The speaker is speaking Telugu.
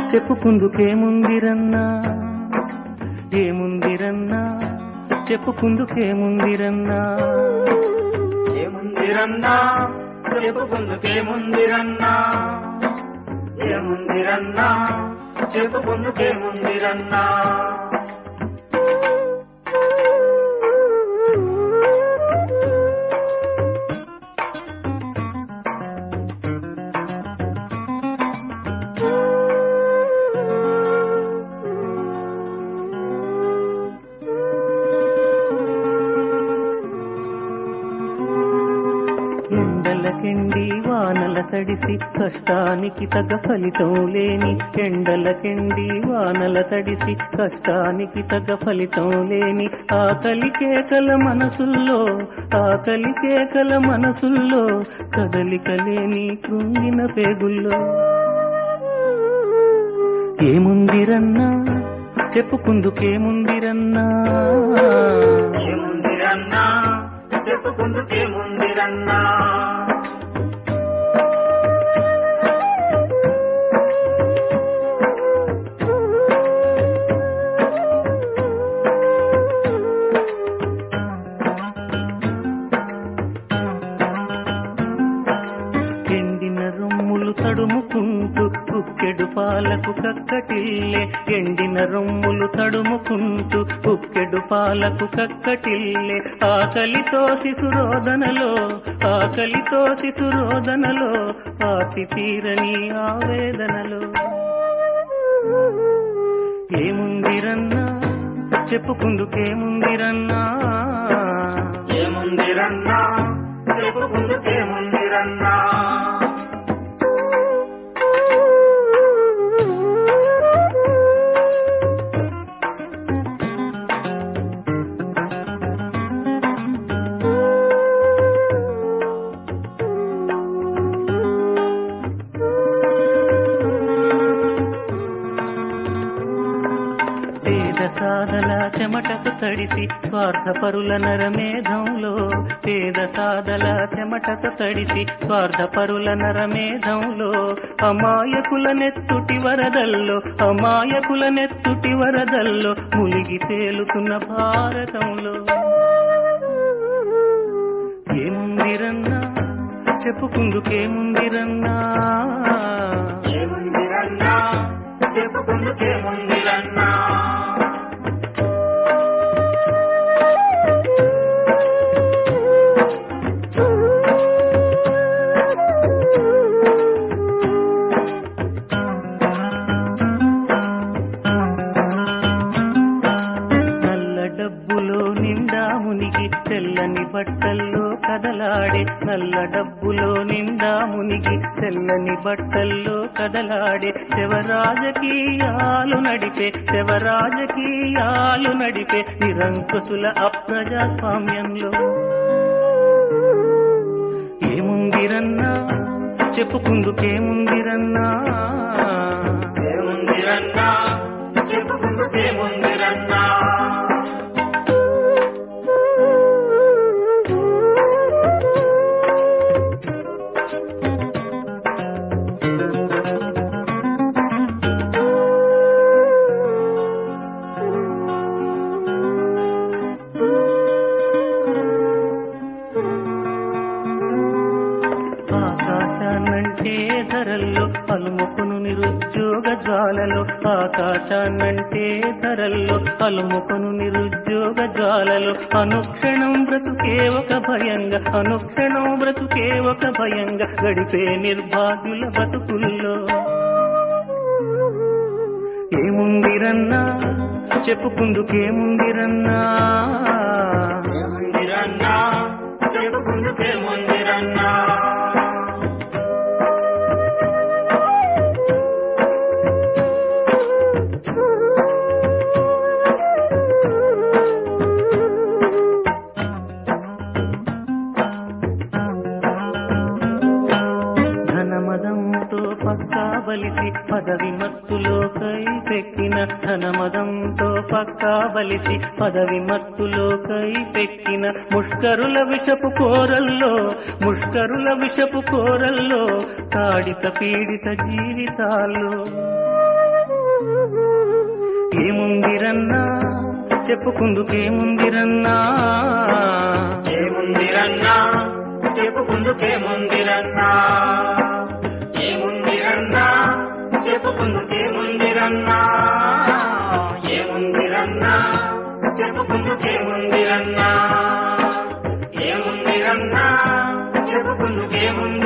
చెప్పుకుందుకేముందిరన్నా ఏముందిరన్నా చెప్పుకుందుకేముందిరన్నా ఏముందిరన్నా చెప్పుకుందుకేముందిరన్నా ఏముందిరన్నా చెప్పుకుందుకేముందిరన్నా ఎండలకెండి వానల తడిసి కష్టానికి తగ్గ ఫలితం లేని ఎండలకెండి వానల తడిసి కష్టానికి తగ్గ ఫలితం లేని ఆకలి కేకల మనసుల్లో ఆకలి కేకల మనసుల్లో కదలిక లేని కృంగిన పేగుల్లో ఏముందిరన్నా చెప్పుకుందుకేముందిరన్నా ఏముందిరన్నా చెప్పుకుందుకేముందిరన్నా ఎండిన రొమ్ములు తడుముకుంటూ కుక్కెడు పాలకు కక్కటిల్లే ఎండిన రొమ్ములు తడుముకుంటూ కుక్కెడు పాలకు కక్కటిల్లే ఆకలితో శిశురోదనలో ఆకలితో శిశురోదనలో పాతి తీరని ఆవేదనలో ఏముందిరన్నా చెప్పుకుందుకేముందిరన్నా ఏముందిరన్నా చెప్పుకుందుకేముందిరన్నా పేద సాదల చెమటకు తడిసి స్వార్థపరుల నరమేధంలో పేద సాదల చెమటకు తడిసి స్వార్థపరుల నరమేధంలో అమాయకుల నెత్తుటి వరదల్లో అమాయకుల నెత్తుటి వరదల్లో ములిగి తేలుతున్న భారతంలో ఏముందిరన్నా చెప్పుకుందుకేముందిరన్నా ఏముందిరన్నా చెప్పుకుందుకేముందిరన్నా నల్ల డబ్బులో నిండా మునిగి తెల్లని బట్టల్లో కదలాడే నల్ల డబ్బులో నిండా మునిగి తెల్లని బట్టల్లో కదలాడే శివరాజకీయాలు నడిపే శివరాజకీయాలు నడిపే నిరంకుశుల అప్రజాస్వామ్యంలో ఏముందిరన్నా చెప్పుకుందుకేముందిరన్నా ఏముందిరన్నా చెప్పుకుందుకేముందిరన్నా ఆకాశాన్నంటే ధరల్లో అలుముకును నిరుద్యోగ జ్వాలలో ఆకాశాన్నంటే ధరల్లో అలుముకును నిరుద్యోగ జ్వాలలో అనుక్షణం బ్రతుకే ఒక భయంగా అనుక్షణం బ్రతుకే ఒక భయంగా గడిపే నిర్భాగ్యుల బతుకుల్లో ఏముందిరన్నా చెప్పుకుందుకేముందిరన్నా ఏముందిరన్నా చెప్పుకుందుకేముందిరన్నా ధనమదంతో పక్కా బలిసి పదవి మత్తులో కైపెక్కిన ధనమదంతో పక్కా బలిసి పదవి మత్తులో కైపెక్కిన ముష్కరుల విషపు కోరల్లో ముష్కరుల విషపు కోరల్లో తాడిత పీడిత జీవితాల్లో ఏముందిరన్నా చెప్పుకుందుకేముందిరన్నా ఏముందిరన్నా చెప్పుకుందుకేముందిరన్నా ఏముందిరన్నా చెప్పుకుందుకేముందిరన్నా ఏముందిరన్నా చెప్పుకుందుకేముందిరన్నా ఏముందిరన్నా చెప్పుకుందుకేముందిరన్నా